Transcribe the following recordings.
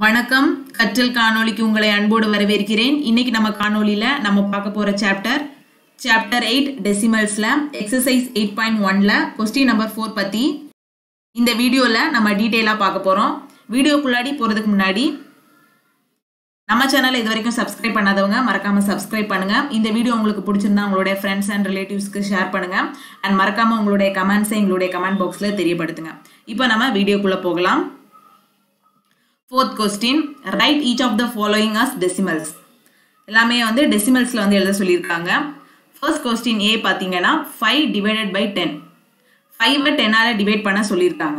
வணக்கம் கற்றல் காணொளிக்கு உங்களை அன்போடு வரவேற்கிறேன் இன்னைக்கு நம்ம காணொளியில நம்ம பார்க்க போற சாப்டர் சாப்டர் எயிட் டெசிமல்ஸ்ல எக்ஸசைஸ் எயிட் பாயிண்ட் ஒன்ல கொஸ்டின் நம்பர் ஃபோர் பத்தி இந்த வீடியோல நம்ம டீட்டெயிலாக பார்க்க போறோம் வீடியோக்குள்ளாடி போறதுக்கு முன்னாடி நம்ம சேனலை இது வரைக்கும் சப்ஸ்கிரைப் பண்ணாதவங்க மறக்காம சப்ஸ்கிரைப் பண்ணுங்க இந்த வீடியோ உங்களுக்கு பிடிச்சிருந்தா உங்களுடைய ஃப்ரெண்ட்ஸ் அண்ட் ரிலேட்டிவ்ஸ்க்கு ஷேர் பண்ணுங்க அண்ட் மறக்காம உங்களுடைய கமெண்ட்ஸை எங்களுடைய கமெண்ட் பாக்ஸ்ல தெரியப்படுத்துங்க இப்போ நம்ம வீடியோக்குள்ள போகலாம் fourth question write each of the following as decimals எல்லாமே வந்து டெசிமல்ஸில் வந்து எழுத சொல்லியிருக்காங்க ஃபர்ஸ்ட் கொஸ்டின் ஏ பார்த்தீங்கன்னா ஃபைவ் டிவைடட் பை டென் ஃபைவை டென்னால் டிவைட் பண்ண சொல்லியிருக்காங்க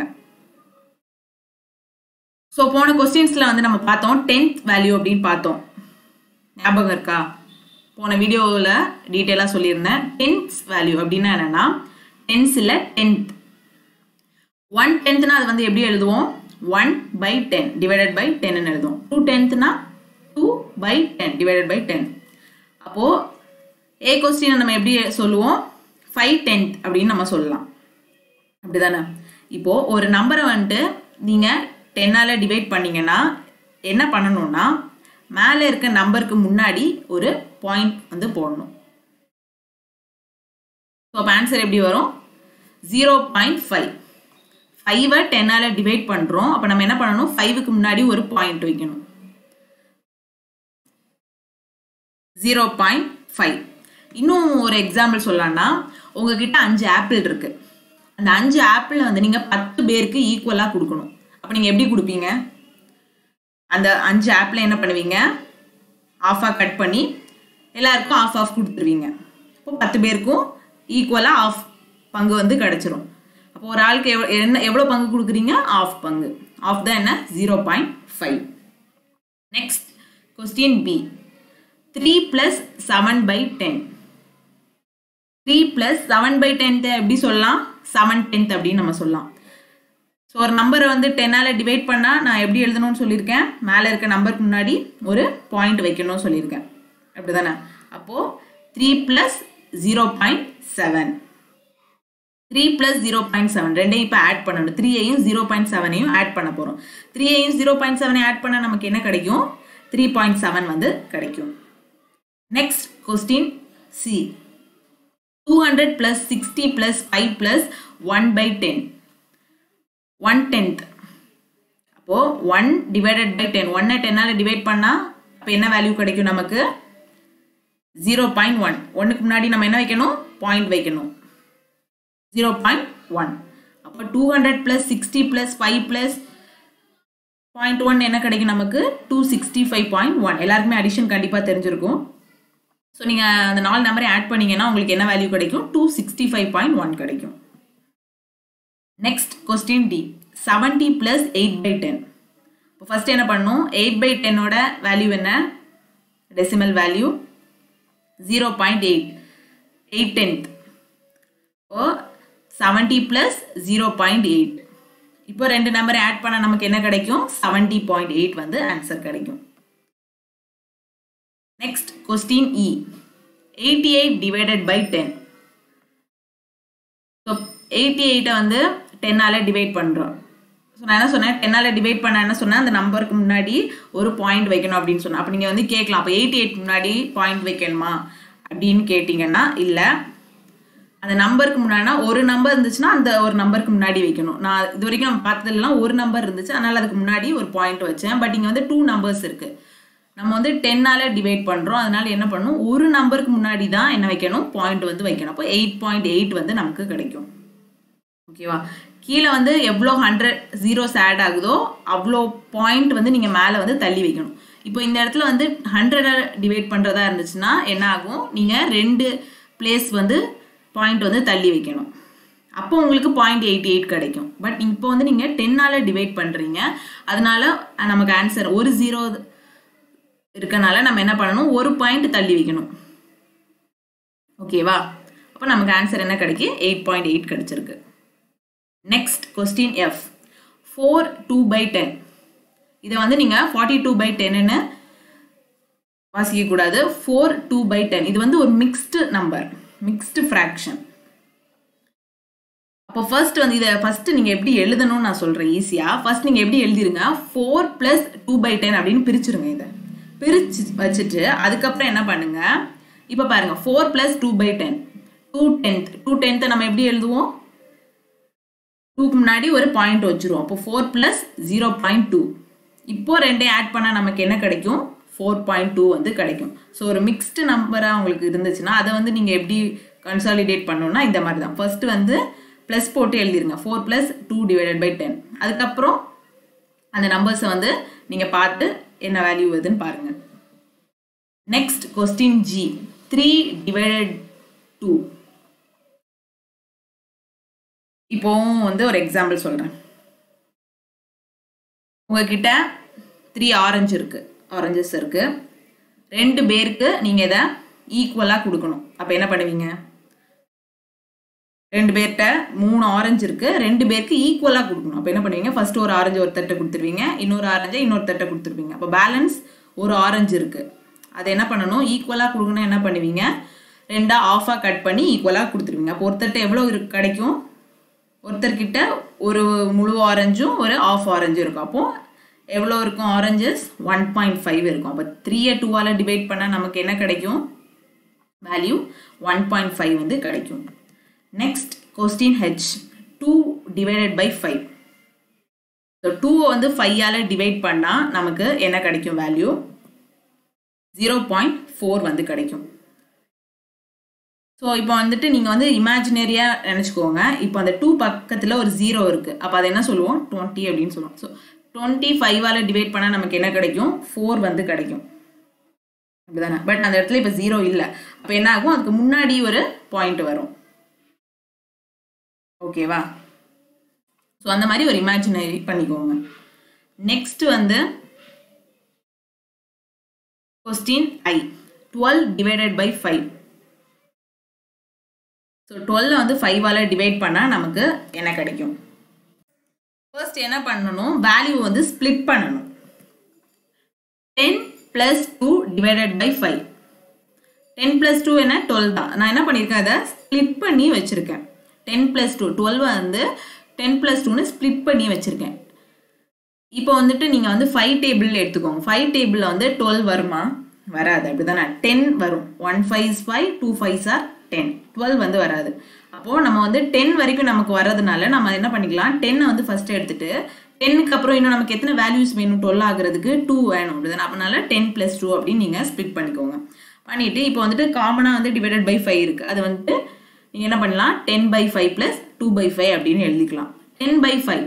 ஸோ போன கொஸ்டின்ஸில் வந்து நம்ம பார்த்தோம் டென்த் வேல்யூ அப்படின்னு பார்த்தோம் ஞாபகம் இருக்கா போன வீடியோவில் டீட்டெயிலாக சொல்லியிருந்தேன் டென்த் வேல்யூ அப்படின்னா என்னென்னா டென்ஸில் டென்த் ஒன் டென்த்னா அது வந்து எப்படி எழுதுவோம் one by ten divided by டென்னு எழுதுவோம் டூ டென்த்னா two by ten divided by ten அப்போது ஏ கொஸ்டினை நம்ம எப்படி சொல்லுவோம் ஃபைவ் டென்த் அப்படின்னு நம்ம சொல்லலாம் அப்படிதானே இப்போது ஒரு நம்பரை வந்துட்டு நீங்கள் டென்னால் டிவைட் பண்ணீங்கன்னா என்ன பண்ணணும்னா மேலே இருக்க நம்பருக்கு முன்னாடி ஒரு பாயிண்ட் வந்து போடணும் ஸோ அப்போ ஆன்சர் எப்படி வரும் ஜீரோ பாயிண்ட் ஃபைவ் ஃபைவை டென்னால் டிவைட் பண்ணுறோம் அப்போ நம்ம என்ன பண்ணணும் ஃபைவுக்கு முன்னாடி ஒரு பாயிண்ட் வைக்கணும் ஜீரோ பாயிண்ட் ஃபைவ் இன்னும் ஒரு எக்ஸாம்பிள் சொல்லலாம்னா உங்ககிட்ட அஞ்சு ஆப்பிள் இருக்கு அந்த அஞ்சு ஆப்பிள் வந்து நீங்கள் பத்து பேருக்கு ஈக்குவலாக கொடுக்கணும் அப்போ நீங்கள் எப்படி கொடுப்பீங்க அந்த அஞ்சு ஆப்பிள் என்ன பண்ணுவீங்க ஆஃபாக கட் பண்ணி எல்லாருக்கும் ஆஃப் ஆஃப் கொடுத்துருவீங்க இப்போ பத்து பேருக்கும் ஈக்குவலாக ஆஃப் பங்கு வந்து கிடச்சிரும் அப்போ ஒரு ஆளுக்கு எவ்வளோ என்ன எவ்வளோ பங்கு கொடுக்குறீங்க ஆஃப் பங்கு ஆஃப் தான் என்ன zero point five next question B three plus seven by ten three plus seven by tenth எப்படி சொல்லலாம் செவன் டென்த் அப்படின்னு நம்ம சொல்லலாம் ஸோ ஒரு நம்பரை வந்து டென்னால் டிவைட் பண்ணால் நான் எப்படி எழுதணும்னு சொல்லியிருக்கேன் மேலே இருக்க நம்பருக்கு முன்னாடி ஒரு பாயிண்ட் வைக்கணும்னு சொல்லியிருக்கேன் அப்படி தானே அப்போது three plus zero point seven three plus zero point seven ரெண்டையும் இப்போ ஆட் பண்ணணும் த்ரீயையும் ஜீரோ பாயிண்ட் செவனையும் ஆட் பண்ண போகிறோம் த்ரீயையும் ஜீரோ பாயிண்ட் செவனை ஆட் பண்ணால் நமக்கு என்ன கிடைக்கும் த்ரீ பாயிண்ட் செவன் வந்து கிடைக்கும் next question C two hundred plus sixty plus five plus one by ten one tenth அப்போது ஒன் டிவைடட் பை டென் ஒன்னை டென்னால் டிவைட் பண்ணால் அப்போ என்ன வேல்யூ கிடைக்கும் நமக்கு ஜீரோ பாயிண்ட் ஒன் ஒன்றுக்கு முன்னாடி நம்ம என்ன வைக்கணும் பாயிண்ட் வைக்கணும் ஜீரோ பாயிண்ட் ஒன் அப்போ two hundred plus sixty plus five plus point one என்ன கிடைக்கும் நமக்கு two sixty five point one எல்லாருக்குமே அடிஷன் கண்டிப்பாக தெரிஞ்சிருக்கும் ஸோ நீங்கள் அந்த நாலு நம்பரை ஆட் பண்ணீங்கன்னா உங்களுக்கு என்ன வேல்யூ கிடைக்கும் two sixty five point one கிடைக்கும் next question D seventy plus eight by ten இப்போ ஃபஸ்ட் என்ன பண்ணணும் எயிட் பை டென்னோட வேல்யூ என்ன decimal value zero point eight eight tenth இப்போ seventy plus zero point eight இப்போ ரெண்டு நம்பரை ஆட் பண்ணால் நமக்கு என்ன கிடைக்கும் செவன்டி பாயிண்ட் எயிட் வந்து ஆன்சர் கிடைக்கும் next question E eighty eight divided by ten so eighty எயிட்டை வந்து டென்னால் டிவைட் பண்ணுறோம் ஸோ நான் என்ன சொன்னேன் டென்னால் டிவைட் பண்ண என்ன சொன்னேன் அந்த நம்பருக்கு முன்னாடி ஒரு பாயிண்ட் வைக்கணும் அப்படின்னு சொன்னேன் அப்போ நீங்கள் வந்து கேட்கலாம் அப்போ எயிட்டி எயிட் முன்னாடி பாயிண்ட் வைக்கணுமா அப்படின்னு கேட்டிங்கன்னா இல்லை அந்த நம்பருக்கு முன்னாடினா ஒரு நம்பர் இருந்துச்சுன்னா அந்த ஒரு நம்பருக்கு முன்னாடி வைக்கணும் நான் இது வரைக்கும் நம்ம பார்த்ததுலாம் ஒரு நம்பர் இருந்துச்சு அதனால் அதுக்கு முன்னாடி ஒரு பாயிண்ட் வச்சேன் பட் இங்கே வந்து டூ நம்பர்ஸ் இருக்குது நம்ம வந்து டென்னால் டிவைட் பண்ணுறோம் அதனால என்ன பண்ணணும் ஒரு நம்பருக்கு முன்னாடி தான் என்ன வைக்கணும் பாயிண்ட் வந்து வைக்கணும் அப்போ எயிட் பாயிண்ட் எயிட் வந்து நமக்கு கிடைக்கும் ஓகேவா கீழே வந்து எவ்வளோ ஹண்ட்ரட் ஜீரோஸ் ஆட் ஆகுதோ அவ்வளோ பாயிண்ட் வந்து நீங்கள் மேலே வந்து தள்ளி வைக்கணும் இப்போ இந்த இடத்துல வந்து ஹண்ட்ரடை டிவைட் பண்ணுறதா இருந்துச்சுன்னா என்ன ஆகும் நீங்கள் ரெண்டு பிளேஸ் வந்து பாயிண்ட் வந்து தள்ளி வைக்கணும் அப்போ உங்களுக்கு பாயிண்ட் எயிட்டி எயிட் கிடைக்கும் பட் இப்போ வந்து நீங்கள் டென்னால் டிவைட் பண்ணுறீங்க அதனால நமக்கு ஆன்சர் ஒரு ஜீரோ இருக்கனால நம்ம என்ன பண்ணணும் ஒரு பாயிண்ட் தள்ளி வைக்கணும் ஓகேவா அப்போ நமக்கு ஆன்சர் என்ன கிடைக்கு எயிட் பாயிண்ட் எயிட் கிடைச்சிருக்கு next question F four two by ten இதை வந்து நீங்கள் ஃபார்ட்டி டூ பை டென்னு வாசிக்கக்கூடாது ஃபோர் டூ பை டென் இது வந்து ஒரு மிக்ஸ்டு நம்பர் மிக்ஸ்டு ஃப்ராக்ஷன் அப்போ ஃபர்ஸ்ட் வந்து இதை ஃபர்ஸ்ட் நீங்கள் எப்படி எழுதணும்னு நான் சொல்கிறேன் ஈஸியாக ஃபர்ஸ்ட் நீங்கள் எப்படி எழுதிருங்க four plus two by ten அப்படின்னு பிரிச்சுருங்க இதை பிரிச்சு வச்சுட்டு அதுக்கப்புறம் என்ன பண்ணுங்க இப்போ பாருங்க four plus two by ten two tenth two டென்த்தை நம்ம எப்படி எழுதுவோம் டூக்கு முன்னாடி ஒரு பாயிண்ட் வச்சுருவோம் அப்போ four plus zero point two இப்போ ரெண்டையும் ஆட் பண்ணால் நமக்கு என்ன கிடைக்கும் ஃபோர் பாயிண்ட் டூ வந்து கிடைக்கும் ஸோ ஒரு மிக்ஸ்டு நம்பராக உங்களுக்கு இருந்துச்சுன்னா அதை வந்து நீங்கள் எப்படி கன்சாலிடேட் பண்ணணும்னா இந்த மாதிரி தான் ஃபர்ஸ்ட் வந்து ப்ளஸ் போட்டு எழுதிருங்க four plus two divided by ten அதுக்கப்புறம் அந்த நம்பர்ஸை வந்து நீங்கள் பார்த்து என்ன வேல்யூ வருதுன்னு பாருங்கள் next question G three divided two இப்போ வந்து ஒரு எக்ஸாம்பிள் சொல்கிறேன் உங்ககிட்ட த்ரீ ஆரஞ்சு இருக்கு ஆரஞ்சஸ் இருக்கு ரெண்டு பேருக்கு நீங்கள் இதை ஈக்குவலாக கொடுக்கணும் அப்போ என்ன பண்ணுவீங்க ரெண்டு பேர்கிட்ட மூணு ஆரஞ்சு இருக்கு ரெண்டு பேருக்கு ஈக்குவலாக கொடுக்கணும் அப்போ என்ன பண்ணுவீங்க ஃபர்ஸ்ட் ஒரு ஆரஞ்சு ஒரு தட்டை கொடுத்துருவீங்க இன்னொரு ஆரஞ்சை இன்னொரு தட்டை கொடுத்துருவீங்க அப்போ பேலன்ஸ் ஒரு ஆரஞ்சு இருக்கு அதை என்ன பண்ணணும் ஈக்குவலாக கொடுக்கணும் என்ன பண்ணுவீங்க ரெண்டா ஆஃபாக கட் பண்ணி ஈக்குவலாக கொடுத்துருவீங்க அப்போ ஒருத்தர்கிட்ட எவ்வளோ இருக்கு கிடைக்கும் ஒருத்தர்கிட்ட ஒரு முழு ஆரஞ்சும் ஒரு ஆஃப் ஆரஞ்சும் இருக்கும் அப்போ எவ்வளோ இருக்கும் ஆரஞ்சஸ் ஒன் பாயிண்ட் ஃபைவ் இருக்கும் அப்போ த்ரீயை டூவால் டிவைட் பண்ணால் நமக்கு என்ன கிடைக்கும் வேல்யூ ஒன் பாயிண்ட் ஃபைவ் வந்து கிடைக்கும் next question H two divided by five so டூவை வந்து ஃபைவால் டிவைட் பண்ணால் நமக்கு என்ன கிடைக்கும் வேல்யூ ஜீரோ பாயிண்ட் ஃபோர் வந்து கிடைக்கும் ஸோ இப்போ வந்துட்டு நீங்கள் வந்து இமேஜினரியாக நினச்சிக்கோங்க இப்போ அந்த டூ பக்கத்தில் ஒரு ஜீரோ இருக்குது அப்போ அதை என்ன சொல்லுவோம் டுவெண்ட்டி அப்படின்னு சொல்லுவோம் ஸோ டுவெண்ட்டி ஃபைவால் டிவைட் பண்ணால் நமக்கு என்ன கிடைக்கும் ஃபோர் வந்து கிடைக்கும் அப்படிதானே பட் அந்த இடத்துல இப்போ ஜீரோ இல்லை அப்போ என்ன ஆகும் அதுக்கு முன்னாடி ஒரு பாயிண்ட் வரும் ஓகேவா ஸோ அந்த மாதிரி ஒரு இமேஜினரி பண்ணிக்கோங்க நெக்ஸ்ட் வந்து question I twelve divided by five so டுவெல்ல வந்து ஃபைவால் டிவைட் பண்ணால் நமக்கு என்ன கிடைக்கும் ஃபர்ஸ்ட் என்ன பண்ணணும் வேல்யூ வந்து ஸ்ப்ளிட் பண்ணணும் ten plus two divided by five ten plus two என்ன டுவெல் தான் நான் என்ன பண்ணியிருக்கேன் அதை ஸ்ப்ளிட் பண்ணி வச்சுருக்கேன் டென் ப்ளஸ் டூ டுவெல் வந்து டென் ப்ளஸ் டூன்னு ஸ்ப்ளிட் பண்ணி வச்சுருக்கேன் இப்போ வந்துட்டு நீங்கள் வந்து ஃபைவ் டேபிள் எடுத்துக்கோங்க ஃபைவ் டேபிளில் வந்து டுவெல் வருமா வராது அப்படி தானே டென் வரும் one five five two five or ten twelve வந்து வராது அப்போது நம்ம வந்து டென் வரைக்கும் நமக்கு வர்றதுனால நம்ம என்ன பண்ணிக்கலாம் டென்னை வந்து ஃபஸ்ட்டு எடுத்துட்டு டென்னுக்கு அப்புறம் இன்னும் நமக்கு எத்தனை வேல்யூஸ் வேணும் டுவெல் ஆகுறதுக்கு டூ வேணும் அப்படிதானே அதனால டென் ப்ளஸ் டூ அப்படின்னு நீங்கள் ஸ்ப்ளிட் பண்ணிக்கோங்க பண்ணிவிட்டு இப்போ வந்துட்டு காமனாக வந்து டிவைடட் பை ஃபைவ் இருக்குது அது வந்துட்டு நீங்கள் என்ன பண்ணலாம் ten by five plus two by five அப்படின்னு எழுதிக்கலாம் டென் பை ஃபைவ்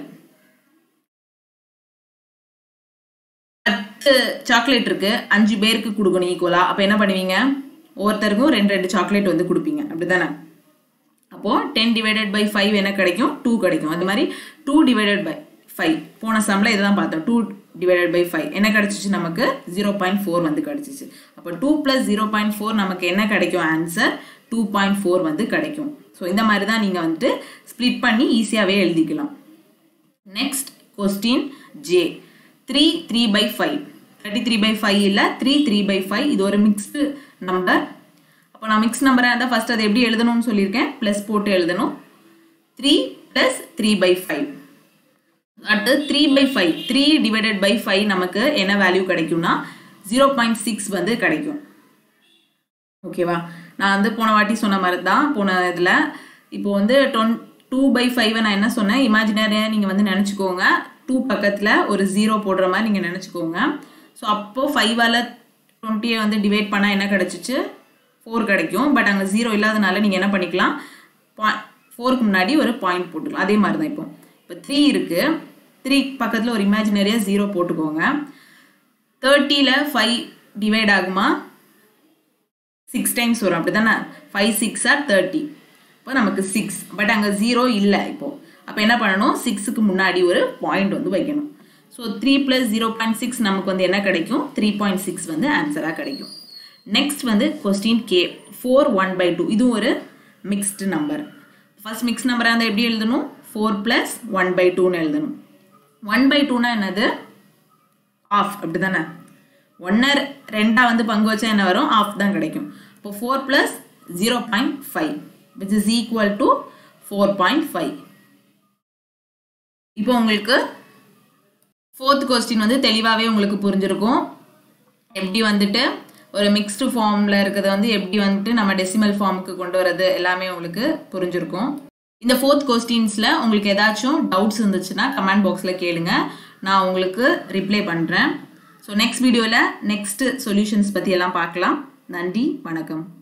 பத்து சாக்லேட் இருக்கு அஞ்சு பேருக்கு கொடுக்கணும் ஈக்குவலா அப்போ என்ன பண்ணுவீங்க ஒவ்வொருத்தருக்கும் ரெண்டு ரெண்டு சாக்லேட் வந்து கொடுப்பீங்க அப்படிதானே அப்போது டென் டிவைடட் பை ஃபைவ் என்ன கிடைக்கும் டூ கிடைக்கும் அது மாதிரி டூ டிவைடட் பை ஃபைவ் போன சம்மில் இதுதான் பார்த்தோம் டூ டிவைடட் பை ஃபைவ் என்ன கிடைச்சிச்சு நமக்கு ஜீரோ பாயிண்ட் ஃபோர் வந்து கிடைச்சிச்சு அப்போ two plus zero point four நமக்கு என்ன கிடைக்கும் ஆன்சர் டூ பாயிண்ட் ஃபோர் வந்து கிடைக்கும் ஸோ இந்த மாதிரி தான் நீங்கள் வந்துட்டு ஸ்ப்ளிட் பண்ணி ஈஸியாகவே எழுதிக்கலாம் next question J three three by five thirty three by five இல்லை த்ரீ த்ரீ பை ஃபைவ் இது ஒரு மிக்ஸ்டு நம்பர் அப்போ நான் மிக்ஸ் நம்பராக இருந்தால் ஃபஸ்ட் அதை எப்படி எழுதணும்னு சொல்லியிருக்கேன் ப்ளஸ் போட்டு எழுதணும் three plus three by five அடுத்து three by five three divided by five நமக்கு என்ன வேல்யூ கிடைக்கும்னா ஜீரோ பாயிண்ட் சிக்ஸ் வந்து கிடைக்கும் ஓகேவா நான் வந்து போன வாட்டி சொன்ன மாதிரி தான் போன இதில் இப்போ வந்து டொன் டூ பை ஃபைவை நான் என்ன சொன்னேன் இமேஜினரியாக நீங்கள் வந்து நினச்சிக்கோங்க டூ பக்கத்தில் ஒரு ஜீரோ போடுற மாதிரி நீங்கள் நினச்சிக்கோங்க ஸோ அப்போது ஃபைவால் டுவெண்ட்டியை வந்து டிவைட் பண்ணால் என்ன கிடச்சிச்சு ஃபோர் கிடைக்கும் பட் அங்கே ஜீரோ இல்லாதனால நீங்கள் என்ன பண்ணிக்கலாம் பாய் ஃபோருக்கு முன்னாடி ஒரு பாயிண்ட் போட்டுக்கலாம் அதே மாதிரி தான் இப்போ இப்போ த்ரீ இருக்குது த்ரீ பக்கத்தில் ஒரு இமேஜினரியாக ஜீரோ போட்டுக்கோங்க தேர்ட்டியில் ஃபைவ் டிவைட் ஆகுமா சிக்ஸ் டைம்ஸ் வரும் அப்படி தானே ஃபைவ் சிக்ஸ் ஆர் தேர்ட்டி இப்போ நமக்கு சிக்ஸ் பட் அங்கே ஜீரோ இல்லை இப்போது அப்போ என்ன பண்ணணும் சிக்ஸுக்கு முன்னாடி ஒரு பாயிண்ட் வந்து வைக்கணும் so three plus zero point six நமக்கு வந்து என்ன கிடைக்கும் த்ரீ பாயிண்ட் சிக்ஸ் வந்து ஆன்சராக கிடைக்கும் நெக்ஸ்ட் வந்து கொஸ்டின் கே ஃபோர் ஒன் பை டூ இதுவும் ஒரு மிக்ஸ்டு நம்பர் ஃபர்ஸ்ட் மிக்ஸ் நம்பராக இருந்தால் எப்படி எழுதணும் ஃபோர் ப்ளஸ் ஒன் பை டூன்னு எழுதணும் ஒன் பை டூனா என்னது ஆஃப் அப்படி தானே ஒன்றை ரெண்டாக வந்து பங்கு வச்சா என்ன வரும் ஆஃப் தான் கிடைக்கும் இப்போ four plus zero point five which is equal to four point five இப்போ உங்களுக்கு ஃபோர்த் கொஸ்டின் வந்து தெளிவாகவே உங்களுக்கு புரிஞ்சிருக்கும் எப்படி வந்துட்டு ஒரு மிக்ஸ்டு ஃபார்மில் இருக்கிறத வந்து எப்படி வந்துட்டு நம்ம டெசிமல் ஃபார்முக்கு கொண்டு வரது எல்லாமே உங்களுக்கு புரிஞ்சிருக்கும் இந்த ஃபோர்த் கொஸ்டின்ஸில் உங்களுக்கு ஏதாச்சும் டவுட்ஸ் இருந்துச்சுன்னா கமெண்ட் பாக்ஸில் கேளுங்க நான் உங்களுக்கு ரிப்ளை பண்ணுறேன் ஸோ நெக்ஸ்ட் வீடியோவில் நெக்ஸ்ட் சொல்யூஷன்ஸ் பற்றி எல்லாம் பார்க்கலாம் நன்றி வணக்கம்